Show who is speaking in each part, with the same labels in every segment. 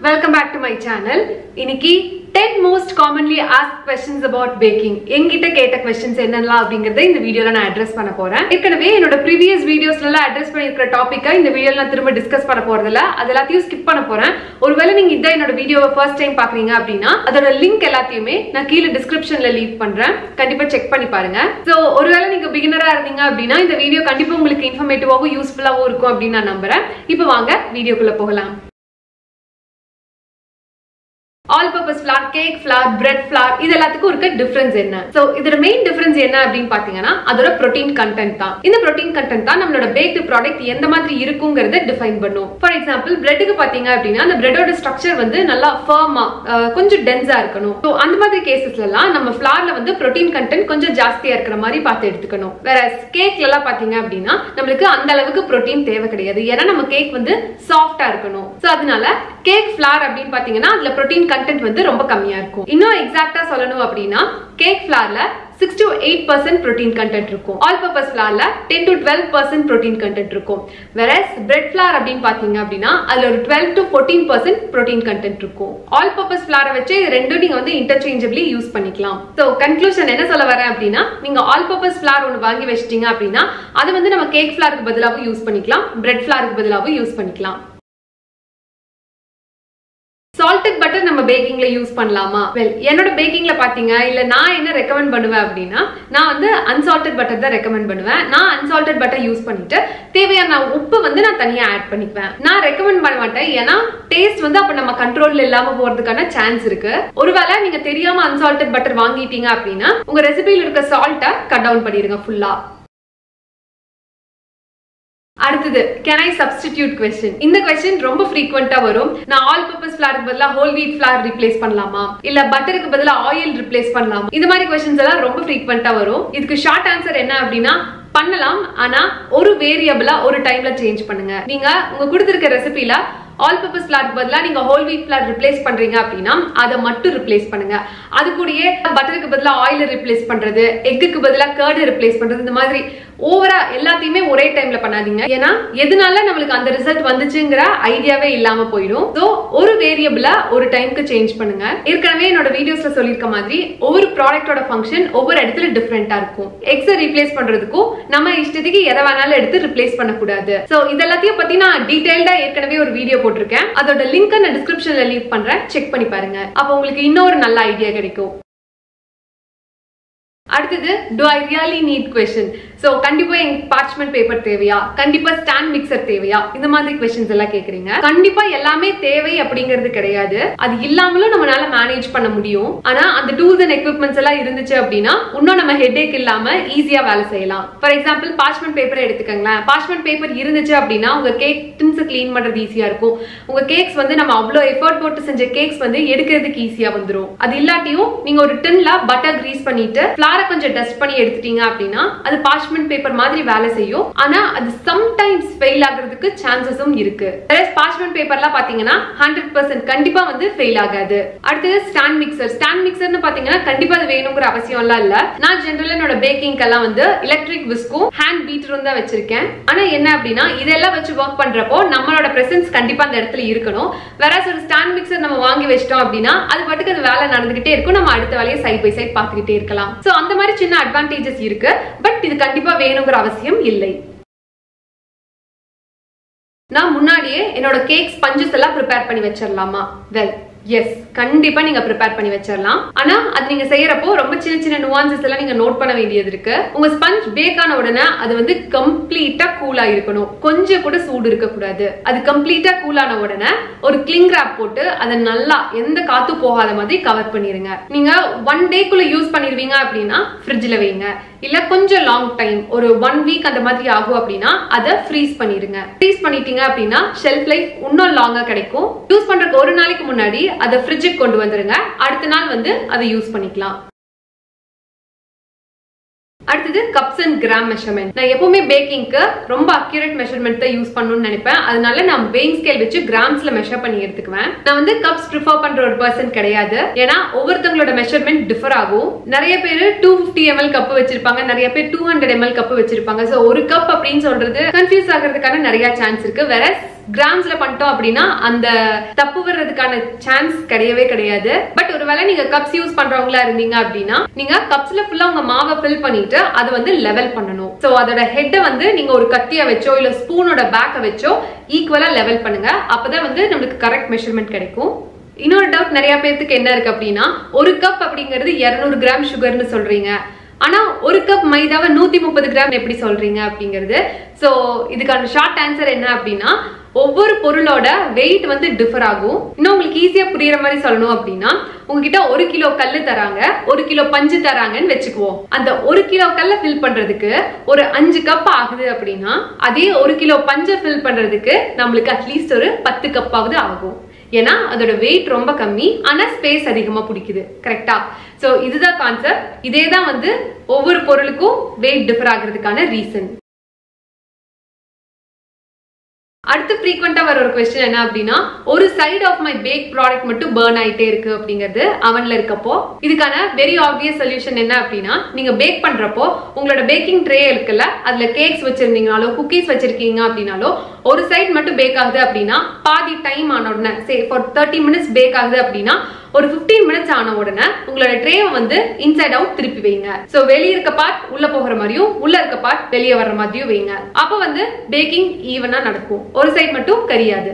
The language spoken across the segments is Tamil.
Speaker 1: welcome back to my channel இன்னைக்கு ten most commonly asked questions about baking என்கிட்ட கேட்ட கொஸ்டின்ஸ் என்னெல்லாம் அப்படிங்கறத இந்த வீடியோல நான் அட்ரஸ் பண்ண போறேன் ஏற்கனவே என்னோட ப்ரீவியஸ் வீடியோஸ்ல எல்லாம் அட்ரஸ் பண்ணிருக்கிற டாபிக்கை இந்த வீடியோல நான் திரும்ப டிஸ்கஸ் பண்ண போறதில்ல அது எல்லாத்தையும் ஸ்கிப் பண்ண போறேன் ஒருவேளை நீங்க இதான் என்னோட வீடியோவை ஃபர்ஸ்ட் டைம் பாக்குறீங்க அப்படின்னா அதோட லிங்க் எல்லாத்தையுமே நான் கீழே டிஸ்கிரிப்ஷன்ல லீவ் பண்றேன் கண்டிப்பா செக் பண்ணி பாருங்க சோ ஒருவேளை நீங்க பிகினரா இருந்தீங்க அப்படின்னா இந்த வீடியோ கண்டிப்பா உங்களுக்கு இன்ஃபர்மேட்டிவாவும் யூஸ்ஃபுல்லாவும் இருக்கும் அப்படின்னு நான் நம்புறேன் இப்போ வாங்க வீடியோக்குள்ள போகலாம் all purpose flour cake flour bread flour இது எல்லாத்துக்கும் இருக்க டிஃபரன்ஸ் என்ன சோ இதோட மெயின் டிஃபரன்ஸ் என்ன அப்படின்னு பாத்தீங்கன்னா அதோட ப்ரோட்டீன் கண்டென்ட் தான் இந்த ப்ரோட்டீன் கண்டென்ட் தான் நம்மளோட பேக்டு ப்ராடக்ட் எந்த மாதிரி இருக்குங்கிறத டிஃபைன் பண்ணும் ஃபார் எக்ஸாம்பிள் பிரெட்டுக்கு பாத்தீங்க அப்படின்னா அந்த பிரெட்டோட ஸ்ட்ரக்சர் வந்து நல்லா ஃபர்மா கொஞ்சம் டென்ஸா இருக்கணும் ஸோ அந்த மாதிரி கேசஸ்ல எல்லாம் நம்ம ஃபிளார்ல வந்து ப்ரோட்டீன் கண்டென்ட் கொஞ்சம் ஜாஸ்தியா இருக்கிற மாதிரி பார்த்து எடுத்துக்கணும் வேற கேக்ல எல்லாம் பாத்தீங்க அப்படின்னா நம்மளுக்கு அந்த அளவுக்கு ப்ரோட்டீன் தேவை கிடையாது ஏன்னா நம்ம கேக் வந்து சாஃப்டா இருக்கணும் ஸோ அதனால கேக் ஃபிளார் அப்படின்னு பாத்தீங்கன்னா அதுல ப்ரோட்டீன் கண்டென்ட் வந்து ரொம்ப கம்மியா இருக்கும் இன்னும் எக்ஸாக்டா சொல்லணும் அப்படின்னா கேக் ஃபிளார்ல six to eight percent protein content இருக்கும் ஆல் பர்பஸ் ஃபிளார்ல ten to twelve percent protein content இருக்கும் வெரஸ் பிரெட் ஃபிளார் அப்படின்னு பாத்தீங்க அப்படின்னா அதுல ஒரு twelve to fourteen percent protein content இருக்கும் ஆல் பர்பஸ் ஃபிளாரை வச்சு இது ரெண்டும் நீங்க வந்து இன்டர்சேஞ்சபிளி யூஸ் பண்ணிக்கலாம் ஸோ கன்க்ளூஷன் என்ன சொல்ல வரேன் அப்படின்னா நீங்க ஆல் பர்பஸ் ஃபிளார் ஒன்று வாங்கி வச்சிட்டீங்க அப்படின்னா அது வந்து நம்ம கேக் ஃபிளாருக்கு பதிலாகவும் யூஸ் பண்ணிக்கலாம் பிரெட் ஃபிளாருக்கு பதிலாகவும் யூஸ் பண்ணிக்கலாம் சால்டட் பட்டர் நம்ம பேக்கிங்ல யூஸ் பண்ணலாமா வெல் என்னோட பேக்கிங்ல பாத்தீங்க இல்ல நான் என்ன ரெக்கமெண்ட் பண்ணுவேன் அப்படின்னா நான் வந்து அன்சால்டட் பட்டர் தான் ரெக்கமெண்ட் பண்ணுவேன் நான் அன்சால்டட் பட்டர் யூஸ் பண்ணிட்டு தேவையான உப்பு வந்து நான் தனியா ஆட் பண்ணிக்குவேன் நான் ரெக்கமெண்ட் பண்ண மாட்டேன் ஏன்னா டேஸ்ட் வந்து அப்ப நம்ம கண்ட்ரோல்ல இல்லாம போறதுக்கான சான்ஸ் இருக்கு ஒருவேளை நீங்க தெரியாம அன்சால்டட் பட்டர் வாங்கிட்டீங்க அப்படின்னா உங்க ரெசிபியில் இருக்க சால்ட்டை கட் டவுன் பண்ணிருங்க ஃபுல்லா அடுத்தது கேன் ஐ சப்ஸ்டிடியூட் கொஸ்டின் இந்த கொஸ்டின் ரொம்ப ஃப்ரீக்வெண்டா வரும் நான் ஆல் பர்பஸ் ஃபிளாருக்கு பதிலா ஹோல் வீட் ஃபிளார் ரிப்ளேஸ் பண்ணலாமா இல்ல பட்டருக்கு பதிலா ஆயில் ரிப்ளேஸ் பண்ணலாமா இந்த மாதிரி கொஸ்டின்ஸ் எல்லாம் ரொம்ப ஃப்ரீக்வெண்டா வரும் இதுக்கு ஷார்ட் ஆன்சர் என்ன அப்படின்னா பண்ணலாம் ஆனா ஒரு வேரியபிளா ஒரு டைம்ல சேஞ்ச் பண்ணுங்க நீங்க உங்க கொடுத்திருக்க ரெசிபில ஆல் பர்பஸ் ஃபிளார் பதிலா நீங்க ஹோல் வீட் ஃபிளார் ரிப்ளேஸ் பண்றீங்க அப்படின்னா அதை மட்டும் ரிப்ளேஸ் பண்ணுங்க அது கூடயே பட்டருக்கு பதிலா ஆயில் ரிப்ளேஸ் பண்றது எக்குக்கு பதிலா கேர்டு ரிப்ளேஸ் பண்றது இந்த மாதிரி ஓவரா எல்லாத்தையுமே ஒரே டைம்ல பண்ணாதீங்க ஏன்னா எதனால நம்மளுக்கு அந்த ரிசல்ட் வந்துச்சுங்கிற ஐடியாவே இல்லாம போயிடும் ஸோ ஒரு வேரியபிளா ஒரு டைம்க்கு சேஞ்ச் பண்ணுங்க ஏற்கனவே என்னோட வீடியோஸ்ல சொல்லியிருக்க மாதிரி ஒவ்வொரு ப்ராடக்டோட ஃபங்க்ஷன் ஒவ்வொரு இடத்துல டிஃப்ரெண்டா இருக்கும் எக்ஸை ரீப்ளேஸ் பண்றதுக்கும் நம்ம இஷ்டத்துக்கு எதை வேணாலும் எடுத்து ரிப்ளேஸ் பண்ணக்கூடாது ஸோ இதெல்லாத்தையும் பத்தி நான் டீடைல்டா ஏற்கனவே ஒரு வீடியோ போட்டிருக்கேன் அதோட லிங்க் நான் டிஸ்கிரிப்ஷன்ல லீவ் பண்றேன் செக் பண்ணி பாருங்க அப்போ உங்களுக்கு இன்னொரு நல்ல ஐடியா கிடைக்கும் அடுத்தது do I really need question so கண்டிப்பா எங்க பார்ச்மெண்ட் பேப்பர் தேவையா கண்டிப்பா ஸ்டாண்ட் மிக்சர் தேவையா இந்த மாதிரி கொஸ்டின்ஸ் எல்லாம் கேக்குறீங்க கண்டிப்பா எல்லாமே தேவை அப்படிங்கிறது கிடையாது அது இல்லாமலும் நம்மளால மேனேஜ் பண்ண முடியும் ஆனா அந்த டூல்ஸ் அண்ட் எக்யூப்மெண்ட்ஸ் எல்லாம் இருந்துச்சு அப்படின்னா இன்னும் நம்ம ஹெட்ஏக் இல்லாம ஈஸியா வேலை செய்யலாம் ஃபார் எக்ஸாம்பிள் பார்ச்மெண்ட் பேப்பர் எடுத்துக்கோங்களேன் பார்ச்மெண்ட் பேப்பர் இருந்துச்சு அப்படின்னா உங்க கேக் டின்ஸ் கிளீன் பண்றது ஈஸியா இருக்கும் உங்க கேக்ஸ் வந்து நம்ம அவ்வளவு எஃபர்ட் போட்டு செஞ்ச கேக்ஸ் வந்து எடுக்கிறதுக்கு ஈஸியா வந்துடும் அது இல்லாட்டியும் நீங்க ஒரு டின்ல பட்டர் கிரீஸ் பண்ணிட்டு ஃபிளார கொஞ்சம் டஸ்ட் பண்ணி எடுத்துட்டீங்க அப்படின்னா அது பார்ச்மெண்ட் பேப்பர் மாதிரி வேலை செய்யும் ஆனா அது சம்டைம்ஸ் ஃபெயில் ஆகுறதுக்கு சான்சஸும் இருக்கு பார்ச்மெண்ட் பேப்பர்லாம் பாத்தீங்கன்னா ஹண்ட்ரட் பர்சன்ட் கண்டிப்பா வந்து ஃபெயில் ஆகாது அடுத்தது ஸ்டாண்ட் மிக்சர் ஸ்டாண்ட் மிக்சர்னு பாத்தீங்கன்னா கண்டிப்பா அது வேணுங்கிற அவசியம் எல்லாம் இல்ல நான் ஜென்ரலா என்னோட பேக்கிங்க்கெல்லாம் வந்து எலக்ட்ரிக் விஸ்கும் ஹேண்ட் பீட்டரும் தான் வச்சிருக்கேன் ஆனா என்ன அப்படின்னா இதெல்லாம் வச்சு ஒர்க் பண்றப்போ நம்மளோட பிரசன்ஸ் கண்டிப்பா அந்த இடத்துல இருக்கணும் வேற ஒரு ஸ்டாண்ட் மிக்சர் நம்ம வாங்கி வச்சிட்டோம் அப்படின்னா அது பாட்டுக்கு அது வேலை நடந்துகிட்டே இருக்கும் நம்ம அடுத்த வேலையை சைட் பை சைட் பார்த்துக்கிட்டே இருக்கலாம் சோ அந்த மாதிரி சின்ன அட்வான்டேஜஸ் இருக்கு பட் இது கண்டிப்பா வேணுங்கிற அவசியம் இல்லை நான் முன்னாடியே என்னோட கேக் ஸ்பஞ்சஸ் எல்லாம் ப்ரிப்பேர் பண்ணி வச்சிடலாமா வெல் எஸ் கண்டிப்பா நீங்க ப்ரிப்பேர் பண்ணி வச்சிடலாம் ஆனா அது நீங்க செய்யறப்போ ரொம்ப சின்ன சின்ன நுவான்சஸ் எல்லாம் நீங்க நோட் பண்ண வேண்டியது இருக்கு உங்க ஸ்பஞ்ச் பேக் ஆன உடனே அது வந்து கம்ப்ளீட்டா கூலா இருக்கணும் கொஞ்சம் கூட சூடு இருக்க கூடாது அது கம்ப்ளீட்டா கூலான உடனே ஒரு கிளிங் ரேப் போட்டு அதை நல்லா எந்த காத்து போகாத மாதிரி கவர் பண்ணிருங்க நீங்க ஒன் டேக்குள்ள யூஸ் பண்ணிருவீங்க அப்படின்னா ஃப்ரிட்ஜ்ல வைங்க இல்ல கொஞ்சம் லாங் டைம் ஒரு ஒன் வீக் அந்த மாதிரி ஆகும் அப்படின்னா அதை ஃப்ரீஸ் பண்ணிருங்க ஃப்ரீஸ் பண்ணிட்டீங்க அப்படின்னா ஷெல்ஃப் லைஃப் இன்னும் லாங்கா கிடைக்கும் யூஸ் பண்றதுக்கு ஒரு நாளைக்கு முன்னாடி அதை ஃப்ரிட்ஜுக்கு கொண்டு வந்துருங்க அடுத்த நாள் வந்து அதை யூஸ் பண்ணிக்கலாம் அடுத்தது கப்ஸ் அண்ட் கிராம் மெஷர்மெண்ட் நான் எப்பவுமே பேக்கிங்க்கு ரொம்ப அக்யூரேட் மெஷர்மெண்ட் தான் யூஸ் பண்ணணும்னு நினைப்பேன் அதனால நான் வெயிங் ஸ்கேல் வச்சு கிராம்ஸ்ல மெஷர் பண்ணி எடுத்துக்குவேன் நான் வந்து கப்ஸ் ப்ரிஃபர் பண்ற ஒரு பர்சன் கிடையாது ஏன்னா ஒவ்வொருத்தவங்களோட மெஷர்மெண்ட் டிஃபர் ஆகும் நிறைய பேர் டூ பிப்டி எம்எல் கப் வச்சிருப்பாங்க நிறைய பேர் டூ ஹண்ட்ரட் எம்எல் கப் வச்சிருப்பாங்க ஸோ ஒரு கப் அப்படின்னு சொல்றது கன்ஃபியூஸ் ஆகிறதுக்கான நிறைய சான்ஸ் இருக்கு வேற கிராம்ஸ்ல பண்ணிட்டோம் அப்படின்னா அந்த தப்பு வர்றதுக்கான சான்ஸ் கிடையவே கிடையாது பட் ஒருவேளை நீங்க கப்ஸ் யூஸ் பண்றவங்களா இருந்தீங்க அப்படின்னா நீங்க கப்ஸ்ல ஃபுல்லா உங்க மாவை ஃபில் பண்ணிட்டு அதை வந்து லெவல் பண்ணணும் சோ அதோட ஹெட்டை வந்து நீங்க ஒரு கத்திய வச்சோ இல்ல ஸ்பூனோட பேக்கை வச்சோ ஈக்குவலா லெவல் பண்ணுங்க அப்பதான் வந்து நம்மளுக்கு கரெக்ட் மெஷர்மெண்ட் கிடைக்கும் இன்னொரு டவுட் நிறைய பேர்த்துக்கு என்ன இருக்கு அப்படின்னா ஒரு கப் அப்படிங்கிறது 200 கிராம் சுகர்னு சொல்றீங்க ஆனா ஒரு கப் மைதாவை நூத்தி முப்பது கிராம் எப்படி சொல்றீங்க அப்படிங்கிறது சோ இதுக்கான ஷார்ட் ஆன்சர் என்ன அப்படின்னா ஒவ்வொரு பொருளோட வெயிட் வந்து டிஃபர் ஆகும் இன்னும் உங்களுக்கு ஈஸியா புரியுற மாதிரி சொல்லணும் அப்படின்னா உங்ககிட்ட ஒரு கிலோ கல்லு தராங்க ஒரு கிலோ பஞ்சு தராங்கன்னு வச்சுக்குவோம் அந்த ஒரு கிலோ கல்ல ஃபில் பண்றதுக்கு ஒரு அஞ்சு கப் ஆகுது அப்படின்னா அதே ஒரு கிலோ பஞ்சை ஃபில் பண்றதுக்கு நம்மளுக்கு அட்லீஸ்ட் ஒரு பத்து கப்பாவது ஆகும் ஏன்னா அதோட வெயிட் ரொம்ப கம்மி ஆனா ஸ்பேஸ் அதிகமா பிடிக்குது கரெக்டா சோ இதுதான் கான்செப்ட் இதே தான் வந்து ஒவ்வொரு பொருளுக்கும் வெயிட் டிஃபர் ஆகுறதுக்கான ரீசன் அடுத்து ஃப்ரீக்வெண்டா வர ஒரு கொஸ்டின் என்ன அப்படின்னா ஒரு side of my bake product மட்டும் பேர்ன் ஆயிட்டே இருக்கு அப்படிங்கிறது அவன்ல இருக்கப்போ இதுக்கான வெரி ஆப்வியஸ் சொல்யூஷன் என்ன அப்படின்னா நீங்க பேக் பண்றப்போ உங்களோட பேக்கிங் ட்ரே இருக்குல்ல அதுல கேக்ஸ் வச்சிருந்தீங்கனாலோ குக்கீஸ் வச்சிருக்கீங்க அப்படின்னாலோ ஒரு சைடு மட்டும் பேக் ஆகுது அப்படின்னா பாதி டைம் ஆன உடனே say for thirty minutes bake ஆகுது அப்படின்னா ஒரு 15 மினிட்ஸ் ஆன உடனே உங்களோட ட்ரேவை வந்து இன்சைட் அவுட் திருப்பி வைங்க சோ வெளிய இருக்க பார்ட் உள்ள போகிற மாதிரியும் உள்ள இருக்க பார்ட் வெளியே வர்ற மாதிரியும் வைங்க அப்ப வந்து பேக்கிங் ஈவனா நடக்கும் ஒரு சைடு மட்டும் கரியாது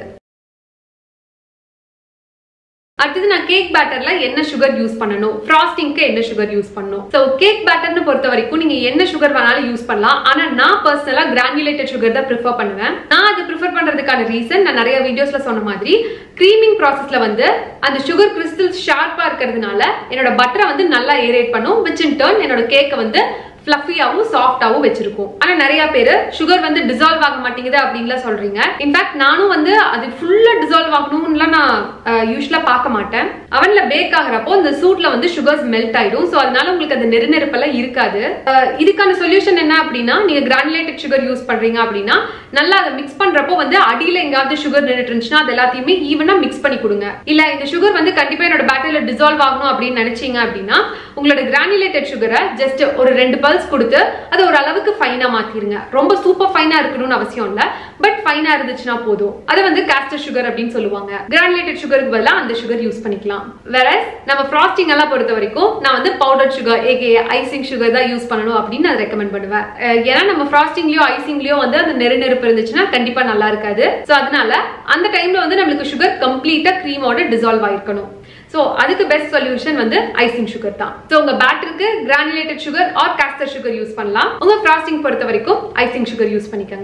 Speaker 1: அடுத்தது நான் கேக் பேட்டர்ல என்ன சுகர் யூஸ் பண்ணணும் ஃப்ராஸ்டிங்க்கு என்ன சுகர் யூஸ் பண்ணணும் ஸோ கேக் பேட்டர்னு பொறுத்த வரைக்கும் நீங்க என்ன சுகர் வேணாலும் யூஸ் பண்ணலாம் ஆனா நான் பர்சனலா கிரானுலேட்டட் சுகர் தான் ப்ரிஃபர் பண்ணுவேன் நான் அது ப்ரிஃபர் பண்றதுக்கான ரீசன் நான் நிறைய வீடியோஸ்ல சொன்ன மாதிரி க்ரீமிங் ப்ராசஸ்ல வந்து அந்த சுகர் கிறிஸ்டல்ஸ் ஷார்ப்பா இருக்கிறதுனால என்னோட பட்டரை வந்து நல்லா ஏரேட் பண்ணும் விச் இன் டர்ன் என்னோட கேக்கை வந்து ஃப்ளஃபியாவும் சாஃப்டாவும் வச்சிருக்கும் ஆனா நிறைய பேர் சுகர் வந்து டிசால்வ் ஆக மாட்டேங்குது அப்படின்லாம் சொல்றீங்க இன்ஃபேக்ட் நானும் வந்து அது ஃபுல்லா டிசால்வ் ஆகணும்லாம் நான் யூஸ்வலா பார்க்க மாட்டேன் அவன்ல பேக் ஆகிறப்போ இந்த சூட்ல வந்து சுகர்ஸ் மெல்ட் ஆயிடும் ஸோ அதனால உங்களுக்கு அந்த நெருநெருப்பெல்லாம் இருக்காது அஹ் இதுக்கான சொல்யூஷன் என்ன அப்படின்னா நீங்க கிரானுலேட்டட் சுகர் யூஸ் பண்றீங்க அப்படின்னா நல்லா அதை மிக்ஸ் பண்றப்போ வந்து அடியில எங்காவது சுகர் நின்றுட்டு இருந்துச்சுன்னா அது எல்லாத்தையுமே ஈவனா மிக்ஸ் பண்ணி கொடுங்க இல்ல இந்த சுகர் வந்து கண்டிப்பா என்னோட பேட்டரியில டிசால்வ் ஆகணும் அப்படின்னு நினைச்சீங்க அப்படின்னா உங்களோட கிரானுலேட்டட் சுகரை ஜஸ்ட் ஒரு ரெண்டு பல்ஸ் கொடுத்து அதை ஒரு அளவுக்கு ஃபைனா மாத்திருங்க ரொம்ப சூப்பர் ஃபைனா இருக்கணும்னு அவசியம் இல்ல பட் ஃபைனா இருந்துச்சுன்னா போதும் அதை வந்து காஸ்டர் சுகர் அப்படின்னு சொல்லுவாங்க கிரானுலேட்டட் சுகருக்கு பதிலா அந்த சுகர் யூஸ் பண்ணிக்கலாம் வேற நம்ம ஃப்ராஸ்டிங் எல்லாம் பொறுத்த வரைக்கும் நான் வந்து powder sugar AKA icing sugar தான் யூஸ் பண்ணணும் அப்படின்னு நான் ரெக்கமெண்ட் பண்ணுவேன் அஹ் ஏன்னா நம்ம ஃப்ராஸ்டிங்லயோ ஐசிங்லயோ வந்து அந்த நெரு நெருப்பு இருந்துச்சுன்னா கண்டிப்பா நல்லா இருக்காது சோ அதனால அந்த டைம்ல வந்து நம்மளுக்கு சுகர் கம்ப்ளீட்டா க்ரீமோட டிசால்வ் ஆயிருக்கணும் ஸோ அதுக்கு பெஸ்ட் சொல்யூஷன் வந்து ஐசிங் சுகர் தான் ஸோ உங்க பேட்டருக்கு granulated sugar or caster sugar use பண்ணலாம் உங்க ஃப்ராஸ்டிங் பொறுத்த வரைக்கும் ஐசிங் சுகர் யூஸ் பண்ணிக்கோங்க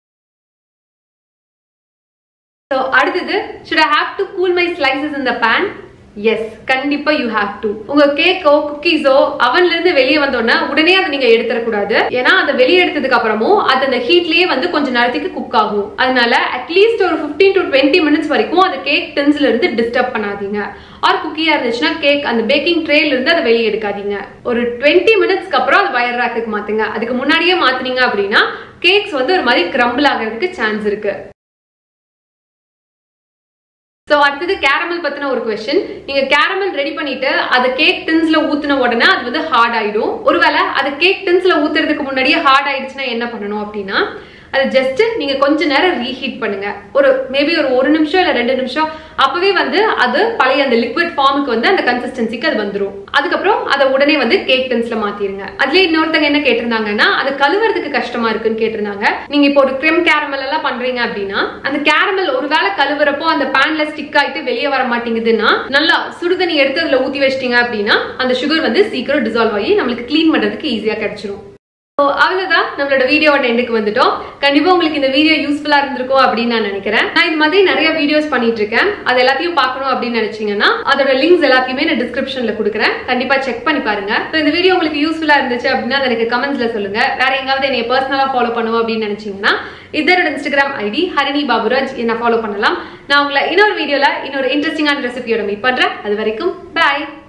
Speaker 1: ஸோ அடுத்தது should I have to cool my slices in the pan yes கண்டிப்பா யூ ஹாவ் டு உங்க கேக்கோ குக்கீஸோ அவன்ல இருந்து வெளியே வந்தோடனே உடனே அதை நீங்க எடுத்துடக்கூடாது ஏன்னா அதை வெளியே எடுத்ததுக்கு அப்புறமும் அது அந்த ஹீட்லயே வந்து கொஞ்ச நேரத்துக்கு குக் ஆகும் அதனால அட்லீஸ்ட் ஒரு 15 டு டுவெண்ட்டி மினிட்ஸ் வரைக்கும் அந்த கேக் டின்ஸ்ல இருந்து டிஸ்டர்ப் பண்ணாதீங்க ஆர் குக்கியா இருந்துச்சுன்னா கேக் அந்த பேக்கிங் ட்ரேல இருந்து அதை வெளியே எடுக்காதீங்க ஒரு டுவெண்ட்டி மினிட்ஸ்க்கு அப்புறம் அது வயர் ராக்குக்கு மாத்துங்க அதுக்கு முன்னாடியே மாத்துனீங்க அப்படின்னா கேக்ஸ் வந்து ஒரு மாதிரி கிரம்பிள் ஆகிறதுக்கு சான்ஸ் இருக்கு ஸோ அடுத்தது கேரமல் பத்தின ஒரு கொஸ்டின் நீங்க கேரமல் ரெடி பண்ணிட்டு அதை கேக் டின்ஸ்ல ஊத்துன உடனே அது வந்து ஹார்ட் ஆயிடும் ஒருவேளை அது கேக் டின்ஸ்ல ஊத்துறதுக்கு முன்னாடியே ஹார்ட் ஆயிடுச்சுன்னா என்ன பண்ணணும் அப்படின்னா அது ஜஸ்ட் நீங்க கொஞ்ச நேரம் ரீஹீட் பண்ணுங்க ஒரு மேபி ஒரு ஒரு நிமிஷம் இல்ல ரெண்டு நிமிஷம் அப்பவே வந்து அது பழைய அந்த லிக்விட் ஃபார்முக்கு வந்து அந்த கன்சிஸ்டன்சிக்கு அது வந்துரும் அதுக்கப்புறம் அதை உடனே வந்து கேக் டின்ஸ்ல மாத்திருங்க அதுலயே இன்னொருத்தங்க என்ன கேட்டிருந்தாங்கன்னா அது கழுவுறதுக்கு கஷ்டமா இருக்குன்னு கேட்டிருந்தாங்க நீங்க இப்போ ஒரு கிரெம் கேரமல் எல்லாம் பண்றீங்க அப்படின்னா அந்த கேரமல் ஒருவேளை கழுவுறப்போ அந்த பேன்ல ஸ்டிக் ஆயிட்டு வெளியே வர மாட்டேங்குதுன்னா நல்லா சுடுதண்ணி எடுத்து அதுல ஊத்தி வச்சிட்டீங்க அப்படின்னா அந்த சுகர் வந்து சீக்கிரம் டிசால்வ் ஆகி நம்மளுக்கு க்ளீன் பண்றதுக்கு ஈஸியா கிடைச்சிரும் ஸோ அவ்வளோதான் நம்மளோட வீடியோவோட எண்டுக்கு வந்துட்டோம் கண்டிப்பா உங்களுக்கு இந்த வீடியோ யூஸ்ஃபுல்லா இருந்திருக்கும் அப்படின்னு நான் நினைக்கிறேன் நான் இது மாதிரி நிறைய வீடியோஸ் பண்ணிட்டு இருக்கேன் அது எல்லாத்தையும் பார்க்கணும் அப்படின்னு நினைச்சீங்கன்னா அதோட லிங்க்ஸ் எல்லாத்தையுமே நான் டிஸ்கிரிப்ஷன்ல கொடுக்குறேன் கண்டிப்பா செக் பண்ணி பாருங்க ஸோ இந்த வீடியோ உங்களுக்கு யூஸ்ஃபுல்லா இருந்துச்சு அப்படின்னா அதை எனக்கு கமெண்ட்ஸ்ல சொல்லுங்க வேற எங்காவது என்னை பர்சனலா ஃபாலோ பண்ணுவோம் அப்படின்னு நினைச்சீங்கன்னா இதரோட இன்ஸ்டாகிராம் ஐடி ஹரிணி பாபுராஜ் என்ன ஃபாலோ பண்ணலாம் நான் உங்களை இன்னொரு வீடியோல இன்னொரு இன்ட்ரெஸ்டிங்கான ரெசிபியோட மீட் பண்றேன் அது வரைக்கும் பாய்